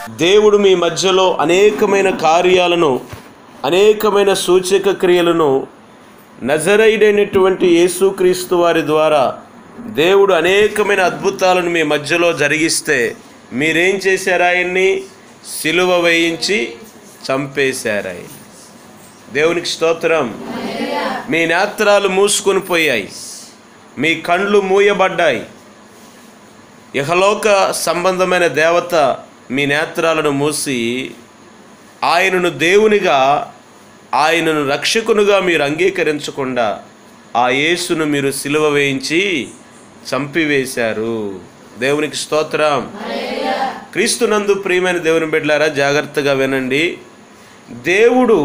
దేవుడు మీ మధ్యలో అనేకమైన కార్యాలను అనేకమైన సూచక క్రియలను నజరైడైనటువంటి యేసుక్రీస్తు వారి ద్వారా దేవుడు అనేకమైన అద్భుతాలను మీ మధ్యలో జరిగిస్తే మీరేం చేశారు ఆయన్ని సిలువ వేయించి చంపేశారు ఆయన దేవునికి స్తోత్రం మీ నేత్రాలు మూసుకొని పోయాయి మీ కండ్లు మూయబడ్డాయి ఇహలోక సంబంధమైన దేవత మీ నేత్రాలను మూసి ఆయనను దేవునిగా ఆయనను రక్షకునుగా మీరు అంగీకరించకుండా ఆ యేసును మీరు సిలువ వేయించి చంపివేశారు దేవునికి స్తోత్రం క్రీస్తునందు ప్రియమైన దేవుని బిడ్డలారా జాగ్రత్తగా వినండి దేవుడు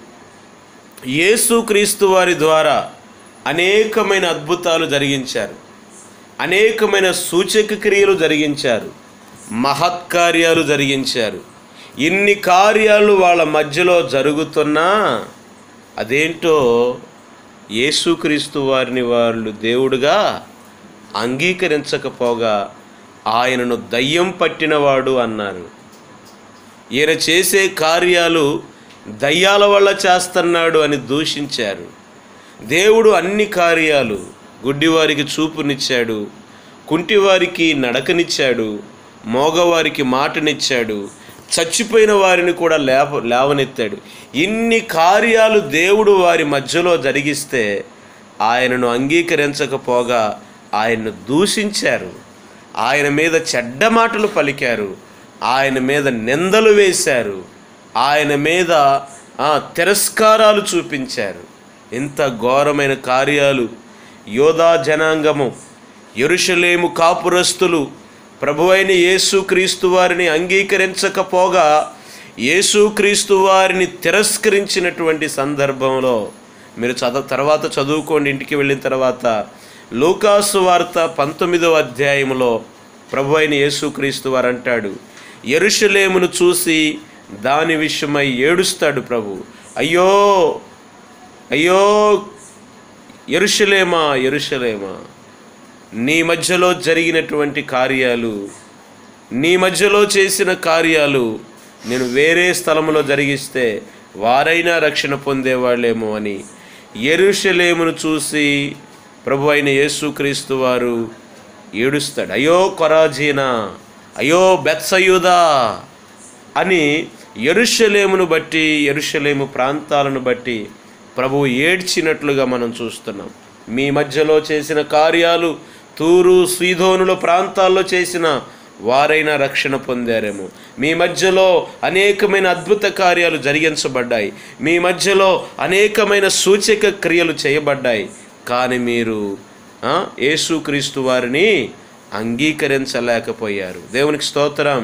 యేసుక్రీస్తు వారి ద్వారా అనేకమైన అద్భుతాలు జరిగించారు అనేకమైన సూచక క్రియలు జరిగించారు మహత్కార్యాలు జరిగించారు ఇన్ని కార్యాలు వాళ్ళ మధ్యలో జరుగుతున్నా అదేంటో యేసుక్రీస్తు వారిని వాళ్ళు దేవుడుగా అంగీకరించకపోగా ఆయనను దయ్యం పట్టినవాడు అన్నారు ఈయన చేసే కార్యాలు దయ్యాల వల్ల చేస్తున్నాడు అని దూషించారు దేవుడు అన్ని కార్యాలు గుడ్డివారికి చూపునిచ్చాడు కుంటివారికి నడకనిచ్చాడు మోగవారికి మాటనిచ్చాడు చచ్చిపోయిన వారిని కూడా లేవ లేవనెత్తాడు ఇన్ని కార్యాలు దేవుడు వారి మధ్యలో జరిగిస్తే ఆయనను అంగీకరించకపోగా ఆయన్ను దూషించారు ఆయన మీద చెడ్డ మాటలు పలికారు ఆయన మీద నిందలు వేశారు ఆయన మీద ఆ, తిరస్కారాలు చూపించారు ఇంత ఘోరమైన కార్యాలు యోధా జనాంగము ఎరుషలేము కాపురస్తులు ప్రభువైన యేసుక్రీస్తు వారిని అంగీకరించకపోగా యేసుక్రీస్తు వారిని తిరస్కరించినటువంటి సందర్భంలో మీరు చదవ తర్వాత చదువుకోండి ఇంటికి వెళ్ళిన తర్వాత లూకాసు వార్త పంతొమ్మిదవ అధ్యాయంలో ప్రభు అయిన యేసుక్రీస్తు వారు అంటాడు ఎరుషలేమును చూసి దాని విషయమై ఏడుస్తాడు ప్రభు అయ్యో అయ్యో ఎరుషలేమా ఎరుషలేమా నీ మధ్యలో జరిగినటువంటి కార్యాలు నీ మధ్యలో చేసిన కార్యాలు నేను వేరే స్థలంలో జరిగిస్తే వారైనా రక్షణ పొందేవాళ్ళేమో అని ఎరుషలేమును చూసి ప్రభు అయిన యేసుక్రీస్తు వారు ఏడుస్తాడు అయ్యో కొరాజీనా అయ్యో బెత్సయుదా అని ఎరుషలేమును బట్టి ఎరుషలేము ప్రాంతాలను బట్టి ప్రభువు ఏడ్చినట్లుగా మనం చూస్తున్నాం మీ మధ్యలో చేసిన కార్యాలు తూరు స్వీధోనుల ప్రాంతాల్లో చేసిన వారైనా రక్షణ పొందారేమో మీ మధ్యలో అనేకమైన అద్భుత కార్యాలు జరిగించబడ్డాయి మీ మధ్యలో అనేకమైన సూచక క్రియలు చేయబడ్డాయి కానీ మీరు ఆ, యేసుక్రీస్తు వారిని అంగీకరించలేకపోయారు దేవునికి స్తోత్రం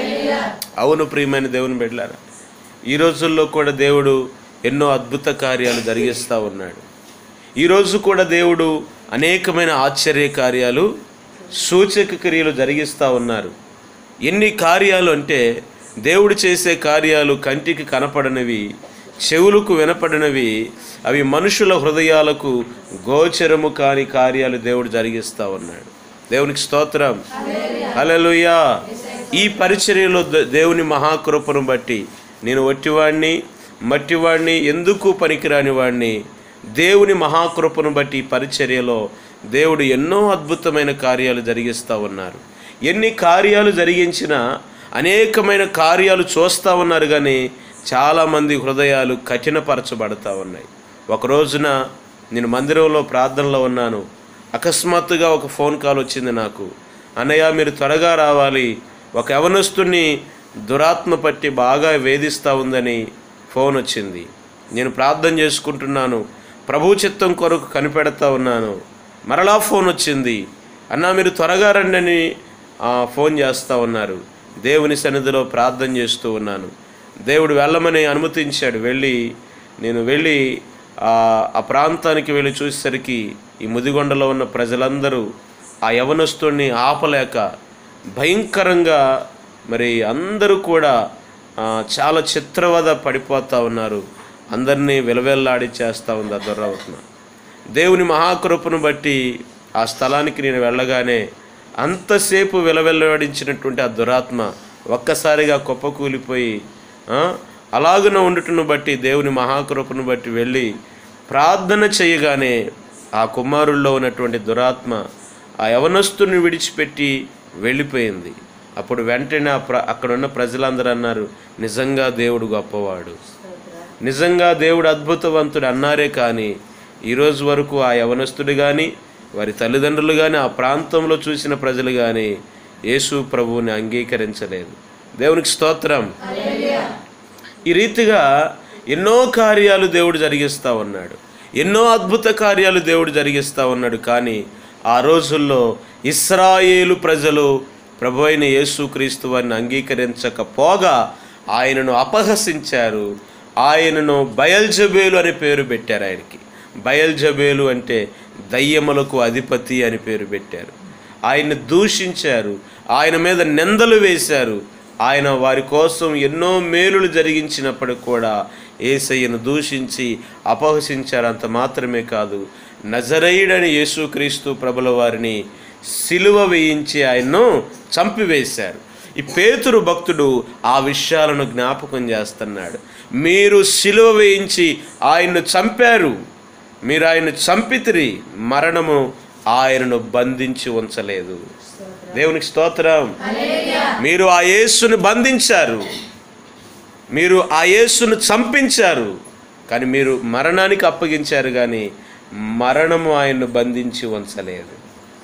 అవును ప్రియమైన దేవుని బిడ్డలారా ఈ రోజుల్లో కూడా దేవుడు ఎన్నో అద్భుత కార్యాలు జరిగిస్తూ ఉన్నాడు ఈరోజు కూడా దేవుడు అనేకమైన ఆశ్చర్య కార్యాలు సూచక క్రియలు జరిగిస్తూ ఉన్నారు ఎన్ని కార్యాలు అంటే దేవుడు చేసే కార్యాలు కంటికి కనపడనివి చెవులకు వినపడనివి అవి మనుషుల హృదయాలకు గోచరము కాని కార్యాలు దేవుడు జరిగిస్తూ ఉన్నాడు దేవునికి స్తోత్రం హల్లెలూయా ఈ పరిచర్యలో ద- దేవుని మహాకృపను బట్టి నేను వట్టివాణ్ణి మట్టివాణ్ణి ఎందుకు పనికిరాని వాణ్ణి దేవుని మహాకృపను బట్టి ఈ పరిచర్యలో దేవుడు ఎన్నో అద్భుతమైన కార్యాలు జరిగిస్తూ ఉన్నారు ఎన్ని కార్యాలు జరిగించినా అనేకమైన కార్యాలు చూస్తూ ఉన్నారు కానీ చాలామంది హృదయాలు కఠినపరచబడతా ఉన్నాయి ఒక రోజున నేను మందిరంలో ప్రార్థనలో ఉన్నాను అకస్మాత్తుగా ఒక ఫోన్ కాల్ వచ్చింది నాకు అన్నయ్య మీరు త్వరగా రావాలి ఒక యవనస్తుని దురాత్మ పట్టి బాగా వేధిస్తూ ఉందని ఫోన్ వచ్చింది నేను ప్రార్థన చేసుకుంటున్నాను ప్రభు చిత్తం కొరకు కనిపెడతా ఉన్నాను మరలా ఫోన్ వచ్చింది అన్నా మీరు త్వరగా రండి అని ఆ, ఫోన్ చేస్తూ ఉన్నారు దేవుని సన్నిధిలో ప్రార్థన చేస్తూ ఉన్నాను దేవుడు వెళ్ళమని అనుమతించాడు వెళ్ళి నేను వెళ్ళి ఆ ఆ ప్రాంతానికి వెళ్ళి చూసేసరికి ఈ ముదిగొండలో ఉన్న ప్రజలందరూ ఆ యవనస్తుడిని ఆపలేక భయంకరంగా మరి అందరూ కూడా ఆ, చాలా చిత్రవద పడిపోతూ ఉన్నారు అందరినీ విలవెల్లాడి చేస్తూ ఉంది ఆ దుర్రవత్న దేవుని మహాకృపను బట్టి ఆ స్థలానికి నేను వెళ్ళగానే అంతసేపు విలవెల్లడించినటువంటి ఆ దురాత్మ ఒక్కసారిగా కుప్పకూలిపోయి ఆ, అలాగున ఉండుటను బట్టి దేవుని మహాకృపను బట్టి వెళ్ళి ప్రార్థన చేయగానే ఆ కుమారుల్లో ఉన్నటువంటి దురాత్మ ఆ యవనస్తుని విడిచిపెట్టి వెళ్ళిపోయింది అప్పుడు వెంటనే ఆ ప్ర అక్కడ ఉన్న ప్రజలందరూ అన్నారు నిజంగా దేవుడు గొప్పవాడు నిజంగా దేవుడు అద్భుతవంతుడు అన్నారే కానీ ఈరోజు వరకు ఆ యవనస్తుడు కానీ వారి తల్లిదండ్రులు కానీ ఆ ప్రాంతంలో చూసిన ప్రజలు కానీ యేసు ప్రభువుని అంగీకరించలేదు దేవునికి స్తోత్రం ఈ రీతిగా ఎన్నో కార్యాలు దేవుడు జరిగిస్తూ ఉన్నాడు ఎన్నో అద్భుత కార్యాలు దేవుడు జరిగిస్తూ ఉన్నాడు కానీ ఆ రోజుల్లో ఇస్రాయేలు ప్రజలు ప్రభు అయిన యేసుక్రీస్తు వారిని అంగీకరించకపోగా ఆయనను అపహసించారు ఆయనను బయల్జబేలు అని పేరు పెట్టారు ఆయనకి బయల్జబేలు అంటే దయ్యములకు అధిపతి అని పేరు పెట్టారు ఆయన్ని దూషించారు ఆయన మీద నిందలు వేశారు ఆయన వారి కోసం ఎన్నో మేలులు జరిగించినప్పటికి కూడా ఏసయ్యను దూషించి అపహసించారు అంత మాత్రమే కాదు నజరయుడని యేసుక్రీస్తు ప్రభుల వారిని సిలువ వేయించి ఆయన్ను చంపివేశారు ఈ పేతురు భక్తుడు ఆ విషయాలను జ్ఞాపకం చేస్తున్నాడు మీరు సిలువ వేయించి ఆయన్ను చంపారు మీరు ఆయన్ను చంపితిరి మరణము ఆయనను బంధించి ఉంచలేదు దేవునికి స్తోత్రం మీరు ఆ యేసుని బంధించారు మీరు ఆ యేసును చంపించారు కానీ మీరు మరణానికి అప్పగించారు కానీ మరణము ఆయన్ను బంధించి ఉంచలేదు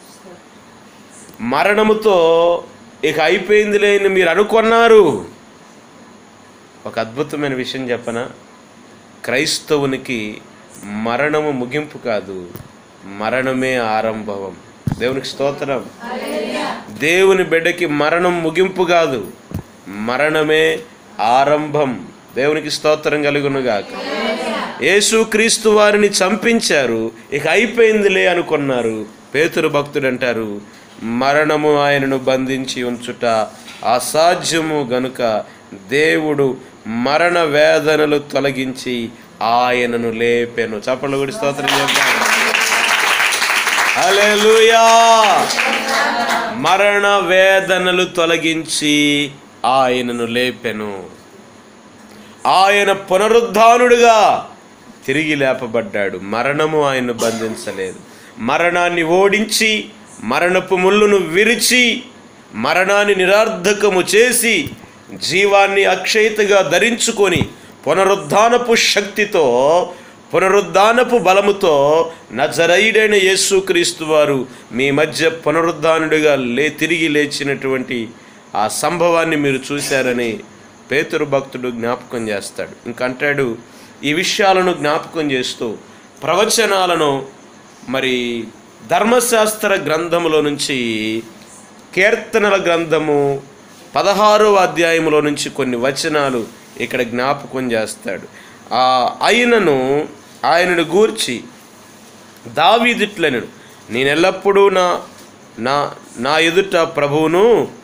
మరణముతో ఇక అయిపోయింది లేని మీరు అనుకున్నారు ఒక అద్భుతమైన విషయం చెప్పనా క్రైస్తవునికి మరణము ముగింపు కాదు మరణమే ఆరంభం దేవునికి స్తోత్రం దేవుని బిడ్డకి మరణం ముగింపు కాదు మరణమే ఆరంభం దేవునికి స్తోత్రం కలుగునుగాక యేసుక్రీస్తు వారిని చంపించారు ఇక అయిపోయిందిలే అనుకున్నారు పేతురు భక్తుడు అంటారు మరణము ఆయనను బంధించి ఉంచుట అసాధ్యము గనుక దేవుడు మరణ వేదనలు తొలగించి ఆయనను లేపెను చప్పట్లు కూడా స్తోత్రం చెప్తాను హల్లెలూయా మరణ వేదనలు తొలగించి ఆయనను లేపెను ఆయన పునరుద్ధానుడుగా తిరిగి లేపబడ్డాడు మరణము ఆయన్ను బంధించలేదు మరణాన్ని ఓడించి మరణపు ముళ్ళును విరిచి మరణాన్ని నిరార్థకము చేసి జీవాన్ని అక్షయితగా ధరించుకొని పునరుద్ధానపు శక్తితో పునరుద్ధానపు బలముతో నజరైడైన యేసుక్రీస్తు వారు మీ మధ్య పునరుద్ధానుడిగా లే తిరిగి లేచినటువంటి ఆ సంభవాన్ని మీరు చూశారని పేతురు భక్తుడు జ్ఞాపకం చేస్తాడు ఇంకంటాడు ఈ విషయాలను జ్ఞాపకం చేస్తూ ప్రవచనాలను మరి ధర్మశాస్త్ర గ్రంథములో నుంచి కీర్తనల గ్రంథము పదహారవ అధ్యాయములో నుంచి కొన్ని వచనాలు ఇక్కడ జ్ఞాపకం చేస్తాడు ఆ ఆయనను ఆయనను గూర్చి దావీదిట్లను నేను ఎల్లప్పుడూ నా నా నా ఎదుట ప్రభువును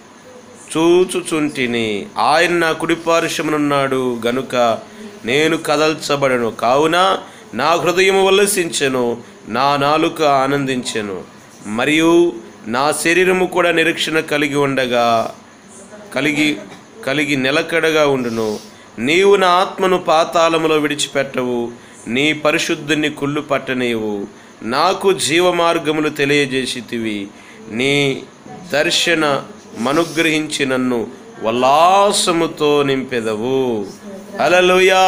చూచుచుంటిని ఆయన నా కుడిపారుషమునున్నాడు గనుక నేను కదల్చబడను కావున నా హృదయము ఉల్లసించెను నా నాలుక ఆనందించెను మరియు నా శరీరము కూడా నిరీక్షణ కలిగి ఉండగా కలిగి కలిగి నిలకడగా ఉండును నీవు నా ఆత్మను పాతాళములో విడిచిపెట్టవు నీ పరిశుద్ధుని కుళ్ళు పట్టనేవు నాకు జీవ మార్గములు తెలియజేసితివి నీ దర్శన మనుగ్రహించి నన్ను ఉల్లాసముతో నింపెదవు అలలుయా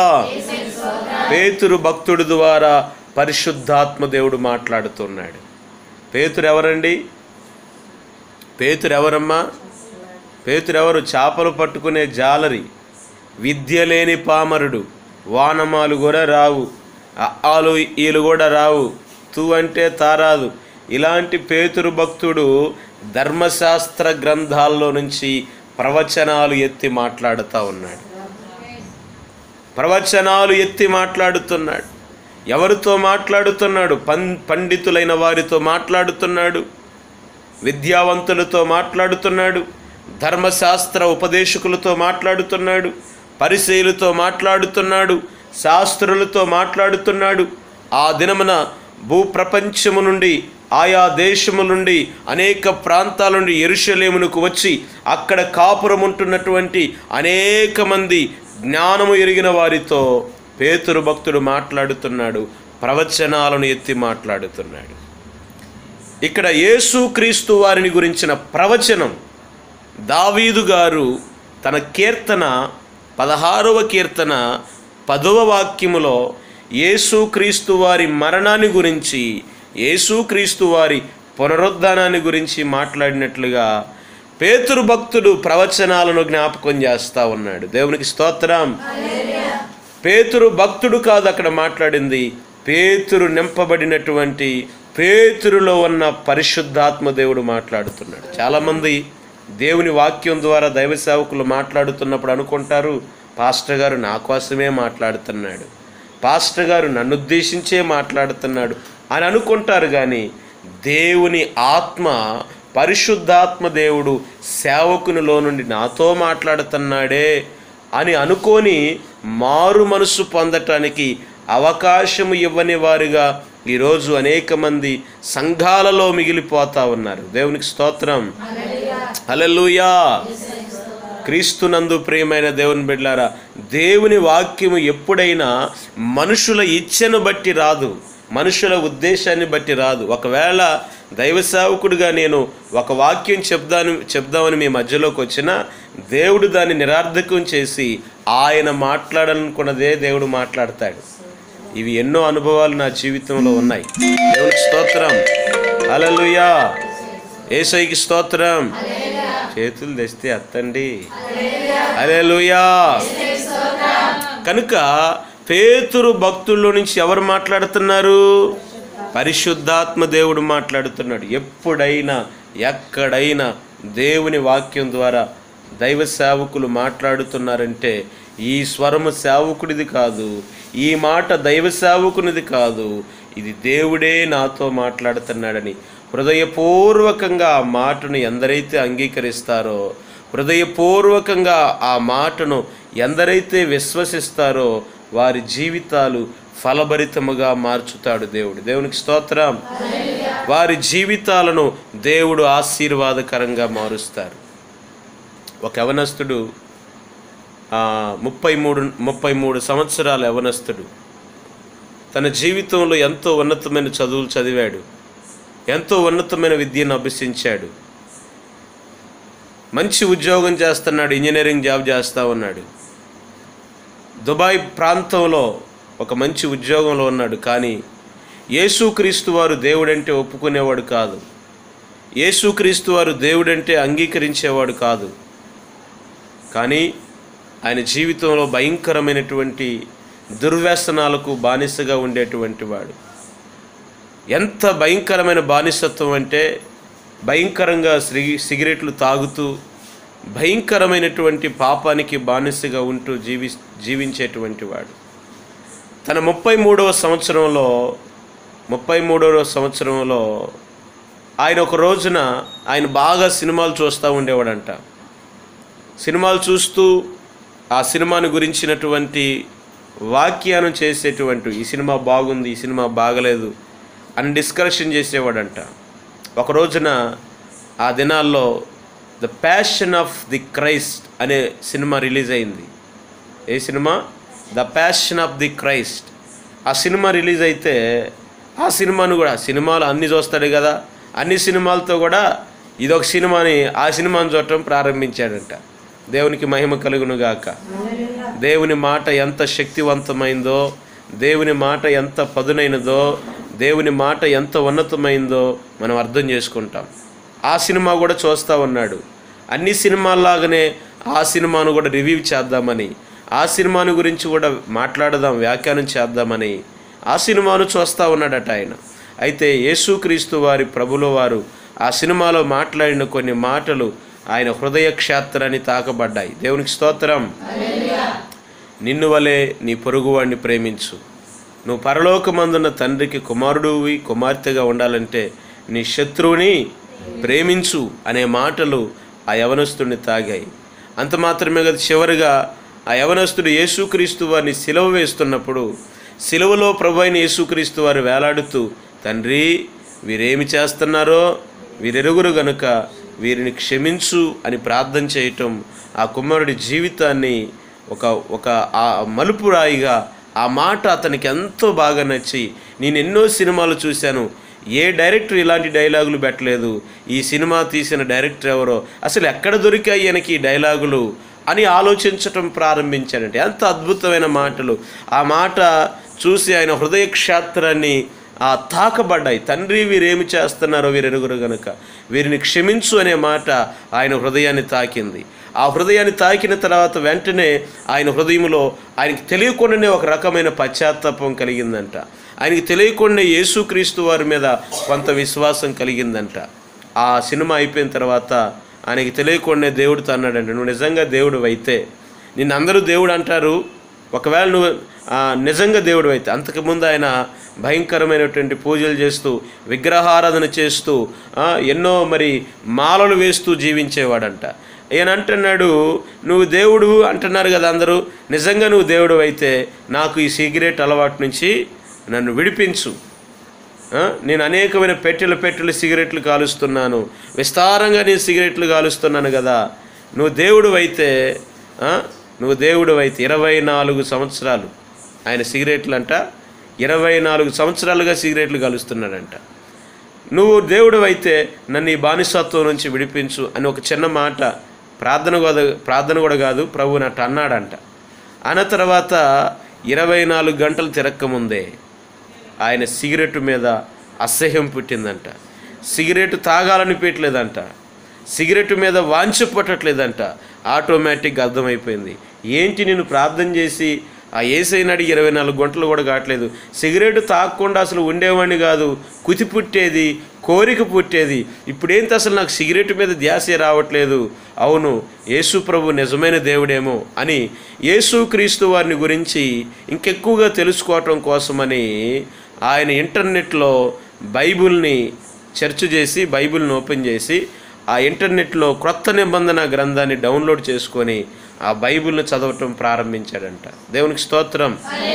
పేతురు భక్తుడి ద్వారా పరిశుద్ధాత్మ దేవుడు మాట్లాడుతున్నాడు పేతురు ఎవరండి పేతురు ఎవరమ్మా పేతురెవరు చేపలు పట్టుకునే జాలరి విద్య లేని పామరుడు వానమాలు కూడా రావు ఆలు ఈలు కూడా రావు తూ అంటే తారాదు ఇలాంటి పేతురు భక్తుడు ధర్మశాస్త్ర గ్రంథాల్లో నుంచి ప్రవచనాలు ఎత్తి మాట్లాడుతూ ఉన్నాడు ప్రవచనాలు ఎత్తి మాట్లాడుతున్నాడు ఎవరితో మాట్లాడుతున్నాడు పం పండితులైన వారితో మాట్లాడుతున్నాడు విద్యావంతులతో మాట్లాడుతున్నాడు ధర్మశాస్త్ర ఉపదేశకులతో మాట్లాడుతున్నాడు పరిశీలతో మాట్లాడుతున్నాడు శాస్త్రులతో మాట్లాడుతున్నాడు ఆ దినమున భూప్రపంచము నుండి ఆయా దేశముల నుండి అనేక ప్రాంతాల నుండి ఎరుషలేమునకు వచ్చి అక్కడ కాపురం ఉంటున్నటువంటి అనేక మంది జ్ఞానము ఎరిగిన వారితో పేతురు భక్తుడు మాట్లాడుతున్నాడు ప్రవచనాలను ఎత్తి మాట్లాడుతున్నాడు ఇక్కడ యేసుక్రీస్తు వారిని గురించిన ప్రవచనం దావీదు గారు తన కీర్తన పదహారవ కీర్తన పదవ వాక్యములో యేసుక్రీస్తు వారి మరణాన్ని గురించి యేసుక్రీస్తు వారి పునరుద్ధానాన్ని గురించి మాట్లాడినట్లుగా పేతురు భక్తుడు ప్రవచనాలను జ్ఞాపకం చేస్తా ఉన్నాడు దేవునికి స్తోత్రం పేతురు భక్తుడు కాదు అక్కడ మాట్లాడింది పేతురు నింపబడినటువంటి పేతురులో ఉన్న పరిశుద్ధాత్మ దేవుడు మాట్లాడుతున్నాడు చాలామంది దేవుని వాక్యం ద్వారా దైవ సేవకులు మాట్లాడుతున్నప్పుడు అనుకుంటారు పాస్టర్ గారు నా కోసమే మాట్లాడుతున్నాడు పాస్టర్ గారు నన్ను ఉద్దేశించే మాట్లాడుతున్నాడు అని అనుకుంటారు కానీ దేవుని ఆత్మ పరిశుద్ధాత్మ దేవుడు సేవకునిలో నుండి నాతో మాట్లాడుతున్నాడే అని అనుకొని మారు మనసు పొందటానికి అవకాశం ఇవ్వని వారుగా ఈరోజు అనేక మంది సంఘాలలో మిగిలిపోతా ఉన్నారు దేవునికి స్తోత్రం హల్లెలూయా క్రీస్తునందు ప్రియమైన దేవుని బిడ్డారా దేవుని వాక్యము ఎప్పుడైనా మనుషుల ఇచ్ఛను బట్టి రాదు మనుషుల ఉద్దేశాన్ని బట్టి రాదు ఒకవేళ దైవ సేవకుడిగా నేను ఒక వాక్యం చెప్దాను చెప్దామని మీ మధ్యలోకి వచ్చినా దేవుడు దాన్ని నిరార్థకం చేసి ఆయన మాట్లాడాలనుకున్నదే దేవుడు మాట్లాడతాడు ఇవి ఎన్నో అనుభవాలు నా జీవితంలో ఉన్నాయి దేవునికి స్తోత్రం హల్లెలూయా ఏసైకి స్తోత్రం చేతులు తెస్తే అత్తండి హల్లెలూయా కనుక పేతురు భక్తుల్లో నుంచి ఎవరు మాట్లాడుతున్నారు పరిశుద్ధాత్మ దేవుడు మాట్లాడుతున్నాడు ఎప్పుడైనా ఎక్కడైనా దేవుని వాక్యం ద్వారా దైవ సేవకులు మాట్లాడుతున్నారంటే ఈ స్వరము సేవకుడిది కాదు ఈ మాట దైవ సేవకునిది కాదు ఇది దేవుడే నాతో మాట్లాడుతున్నాడని హృదయపూర్వకంగా ఆ మాటను ఎందరైతే అంగీకరిస్తారో హృదయపూర్వకంగా ఆ మాటను ఎందరైతే విశ్వసిస్తారో వారి జీవితాలు ఫలభరితముగా మార్చుతాడు దేవుడు దేవునికి స్తోత్రం వారి జీవితాలను దేవుడు ఆశీర్వాదకరంగా మారుస్తారు ఒక యవనస్తుడు ఆ, ముప్పై మూడు ముప్పై మూడు సంవత్సరాల యవనస్తుడు తన జీవితంలో ఎంతో ఉన్నతమైన చదువులు చదివాడు ఎంతో ఉన్నతమైన విద్యను అభ్యసించాడు మంచి ఉద్యోగం చేస్తున్నాడు ఇంజనీరింగ్ జాబ్ చేస్తూ ఉన్నాడు దుబాయ్ ప్రాంతంలో ఒక మంచి ఉద్యోగంలో ఉన్నాడు కానీ యేసుక్రీస్తు వారు దేవుడంటే ఒప్పుకునేవాడు కాదు యేసుక్రీస్తు వారు దేవుడంటే అంగీకరించేవాడు కాదు కానీ ఆయన జీవితంలో భయంకరమైనటువంటి దుర్వ్యసనాలకు బానిసగా ఉండేటువంటి వాడు ఎంత భయంకరమైన బానిసత్వం అంటే భయంకరంగా సిగి సిగరెట్లు తాగుతూ భయంకరమైనటువంటి పాపానికి బానిసగా ఉంటూ జీవి జీవించేటువంటి వాడు తన ముప్పై మూడవ సంవత్సరంలో ముప్పై మూడవ సంవత్సరంలో ఆయన ఒక రోజున ఆయన బాగా సినిమాలు చూస్తూ ఉండేవాడంట సినిమాలు చూస్తూ ఆ సినిమాను గురించినటువంటి వాక్యానం చేసేటువంటి ఈ సినిమా బాగుంది ఈ సినిమా బాగలేదు అని డిస్కషన్ చేసేవాడంట ఒక రోజున ఆ దినాల్లో the passion of the Christ అనే సినిమా రిలీజ్ అయింది ఏ సినిమా the passion of the Christ ఆ సినిమా రిలీజ్ అయితే ఆ సినిమాను కూడా సినిమాలు అన్ని చూస్తాడు కదా అన్ని సినిమాలతో కూడా ఇదొక సినిమాని ఆ సినిమాను చూడటం ప్రారంభించాడంట దేవునికి మహిమ కలుగును గాక దేవుని మాట ఎంత శక్తివంతమైందో దేవుని మాట ఎంత పదునైనదో దేవుని మాట ఎంత ఉన్నతమైందో మనం అర్థం చేసుకుంటాం ఆ సినిమా కూడా చూస్తూ ఉన్నాడు అన్ని సినిమాల్లాగానే ఆ సినిమాను కూడా రివ్యూ చేద్దామని ఆ సినిమాను గురించి కూడా మాట్లాడదాం వ్యాఖ్యానం చేద్దామని ఆ సినిమాను చూస్తూ ఉన్నాడట ఆయన అయితే యేసుక్రీస్తు వారి ప్రభుల వారు ఆ సినిమాలో మాట్లాడిన కొన్ని మాటలు ఆయన హృదయ క్షేత్రాన్ని తాకబడ్డాయి దేవునికి స్తోత్రం నిన్ను వలె నీ పొరుగువాడిని ప్రేమించు నువ్వు పరలోకమందున్న తండ్రికి కుమారుడువి కుమార్తెగా ఉండాలంటే నీ శత్రువుని ప్రేమించు అనే మాటలు ఆ యవనస్తుడిని తాగాయి అంత మాత్రమే కదా చివరిగా ఆ యవనస్తుడు యేసుక్రీస్తు వారిని సిలువ వేస్తున్నప్పుడు సిలువలో ప్రభు అయిన యేసుక్రీస్తు వారు వేలాడుతూ తండ్రి వీరేమి చేస్తున్నారో వీరెరుగురు గనుక వీరిని క్షమించు అని ప్రార్థన చేయటం ఆ కుమారుడి జీవితాన్ని ఒక ఒక ఆ మలుపు రాయిగా ఆ మాట అతనికి ఎంతో బాగా నచ్చి నేను ఎన్నో సినిమాలు చూశాను ఏ డైరెక్టర్ ఇలాంటి డైలాగులు పెట్టలేదు ఈ సినిమా తీసిన డైరెక్టర్ ఎవరో అసలు ఎక్కడ దొరికాయి ఈయనకి ఈ డైలాగులు అని ఆలోచించటం ప్రారంభించాడంటే ఎంత అద్భుతమైన మాటలు ఆ మాట చూసి ఆయన హృదయ క్షేత్రాన్ని ఆ తాకబడ్డాయి తండ్రి వీరేమి చేస్తున్నారో వీరెరుగురు గనుక వీరిని క్షమించు అనే మాట ఆయన హృదయాన్ని తాకింది ఆ హృదయాన్ని తాకిన తర్వాత వెంటనే ఆయన హృదయంలో ఆయనకి తెలియకుండానే ఒక రకమైన పశ్చాత్తాపం కలిగిందంట ఆయనకి తెలియకుండా యేసుక్రీస్తు వారి మీద కొంత విశ్వాసం కలిగిందంట ఆ సినిమా అయిపోయిన తర్వాత ఆయనకి తెలియకుండా దేవుడితో అన్నాడంట నువ్వు నిజంగా దేవుడు అయితే నిన్ను అందరూ దేవుడు అంటారు ఒకవేళ నువ్వు ఆ, నిజంగా దేవుడు అయితే అంతకుముందు ఆయన భయంకరమైనటువంటి పూజలు చేస్తూ విగ్రహారాధన చేస్తూ ఆ, ఎన్నో మరి మాలలు వేస్తూ జీవించేవాడంట ఈయన అంటున్నాడు నువ్వు దేవుడు అంటున్నారు కదా అందరూ నిజంగా నువ్వు దేవుడు అయితే నాకు ఈ సిగరెట్ అలవాటు నుంచి నన్ను విడిపించు ఆ, నేను అనేకమైన పెట్టెలు పెట్టెలు సిగరెట్లు కాలుస్తున్నాను విస్తారంగా నేను సిగరెట్లు కాలుస్తున్నాను కదా నువ్వు దేవుడు అయితే ఆ, నువ్వు దేవుడు అయితే ఇరవై నాలుగు సంవత్సరాలు ఆయన సిగరెట్లు అంట ఇరవై నాలుగు సంవత్సరాలుగా సిగరెట్లు కాలుస్తున్నాడంట నువ్వు దేవుడు అయితే నన్ను ఈ బానిసత్వం నుంచి విడిపించు అని ఒక చిన్న మాట ప్రార్థన కూడా ప్రార్థన కూడా కాదు ప్రభు నట్టు అన్నాడంట అన్న తర్వాత ఇరవై నాలుగు గంటలు తిరక్కముందే ఆయన సిగరెట్ మీద అసహ్యం పుట్టిందంట సిగరెట్ తాగాలనిపించలేదంట సిగరెట్ మీద వాంఛ పట్టట్లేదంట ఆటోమేటిక్గా అర్థమైపోయింది ఏంటి నేను ప్రార్థన చేసి ఆ ఏసైనాడు ఇరవై నాలుగు గంటలు కూడా కావట్లేదు సిగరెట్ తాగకుండా అసలు ఉండేవాడిని కాదు కుతి పుట్టేది కోరిక పుట్టేది ఇప్పుడేంటి అసలు నాకు సిగరెట్ మీద ధ్యాసే రావట్లేదు అవును యేసు ప్రభు నిజమైన దేవుడేమో అని యేసు క్రీస్తు వారిని గురించి ఇంకెక్కువగా తెలుసుకోవటం కోసమని ఆయన ఇంటర్నెట్లో బైబిల్ని సెర్చ్ చేసి బైబిల్ని ఓపెన్ చేసి ఆ ఇంటర్నెట్లో క్రొత్త నిబంధన గ్రంథాన్ని డౌన్లోడ్ చేసుకొని ఆ బైబిల్ని చదవటం ప్రారంభించాడంట దేవునికి స్తోత్రం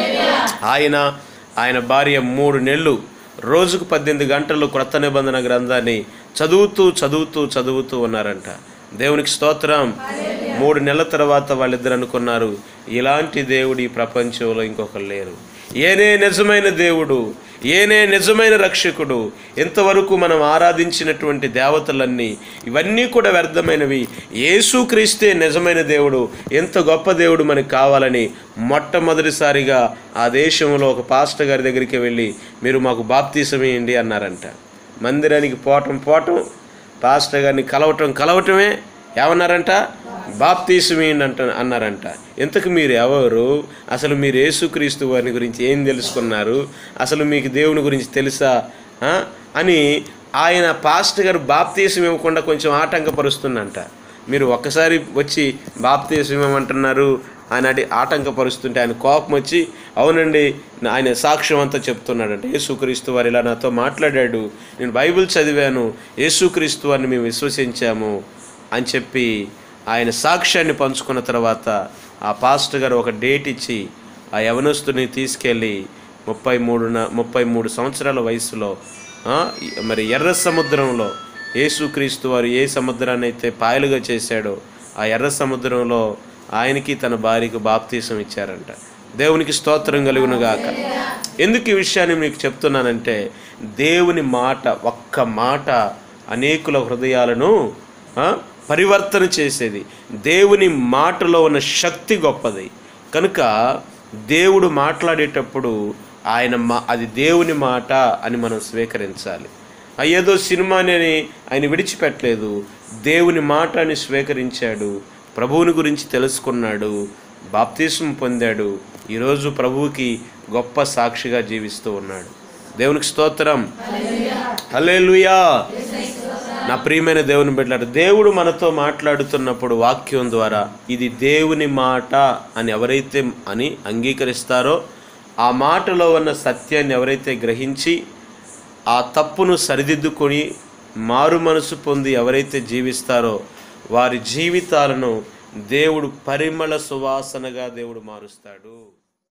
ఆయన ఆయన భార్య మూడు నెలలు రోజుకు పద్దెనిమిది గంటలు క్రొత్త నిబంధన గ్రంథాన్ని చదువుతూ చదువుతూ చదువుతూ ఉన్నారంట దేవునికి స్తోత్రం మూడు నెలల తర్వాత వాళ్ళిద్దరు అనుకున్నారు ఇలాంటి దేవుడు ఈ ప్రపంచంలో ఇంకొకరు లేరు ఏనే నిజమైన దేవుడు ఏనే నిజమైన రక్షకుడు ఎంతవరకు మనం ఆరాధించినటువంటి దేవతలన్నీ ఇవన్నీ కూడా వ్యర్థమైనవి యేసుక్రీస్తే నిజమైన దేవుడు ఎంత గొప్ప దేవుడు మనకు కావాలని మొట్టమొదటిసారిగా ఆ దేశంలో ఒక పాస్టర్ గారి దగ్గరికి వెళ్ళి మీరు మాకు బాప్తీసం ఇవ్వండి అన్నారంట మందిరానికి పోవటం పోవటం పాస్టర్ గారిని కలవటం కలవటమే ఏమన్నారంట బాప్తీసమేయండి అంట అన్నారంట ఇంతకు మీరు ఎవరు అసలు మీరు యేసుక్రీస్తు వారిని గురించి ఏం తెలుసుకున్నారు అసలు మీకు దేవుని గురించి తెలుసా ఆ? అని ఆయన పాస్టర్ గారు బాప్తీసం ఇవ్వకుండా కొంచెం ఆటంకపరుస్తుందంట మీరు ఒక్కసారి వచ్చి బాప్తీసం ఇవ్వమంటున్నారు ఆయన అడి ఆటంకపరుస్తుంటే ఆయన కోపం వచ్చి అవునండి నా- ఆయన సాక్ష్యం అంతా చెప్తున్నాడంట యేసుక్రీస్తు వారు ఇలా నాతో మాట్లాడాడు నేను బైబిల్ చదివాను యేసుక్రీస్తు వారిని మేము విశ్వసించాము అని చెప్పి ఆయన సాక్ష్యాన్ని పంచుకున్న తర్వాత ఆ పాస్టర్ గారు ఒక డేట్ ఇచ్చి ఆ యవనస్తుని తీసుకెళ్ళి ముప్పై మూడున ముప్పై మూడు సంవత్సరాల వయసులో ఆ, మరి ఎర్ర సముద్రంలో యేసుక్రీస్తు వారు ఏ సముద్రాన్ని అయితే పాయలుగా చేశాడో ఆ ఎర్ర సముద్రంలో ఆయనకి తన భార్యకు బాప్తీసం ఇచ్చారంట దేవునికి స్తోత్రం కలుగును గాక ఎందుకు ఈ విషయాన్ని మీకు చెప్తున్నానంటే దేవుని మాట ఒక్క మాట అనేకుల హృదయాలను ఆ, పరివర్తన చేసేది దేవుని మాటలో ఉన్న శక్తి గొప్పది కనుక దేవుడు మాట్లాడేటప్పుడు ఆయన మా అది దేవుని మాట అని మనం స్వీకరించాలి ఆ ఏదో సినిమాని ఆయన విడిచిపెట్టలేదు దేవుని మాట అని స్వీకరించాడు ప్రభువుని గురించి తెలుసుకున్నాడు బాప్తిసం పొందాడు ఈరోజు ప్రభువుకి గొప్ప సాక్షిగా జీవిస్తూ ఉన్నాడు దేవునికి స్తోత్రం హల్లెలూయా నా ప్రియమైన దేవుని బిడ్డలారు దేవుడు మనతో మాట్లాడుతున్నప్పుడు వాక్యం ద్వారా ఇది దేవుని మాట అని ఎవరైతే అని అంగీకరిస్తారో ఆ మాటలో ఉన్న సత్యాన్ని ఎవరైతే గ్రహించి ఆ తప్పును సరిదిద్దుకొని మారు మనసు పొంది ఎవరైతే జీవిస్తారో వారి జీవితాలను దేవుడు పరిమళ సువాసనగా దేవుడు మారుస్తాడు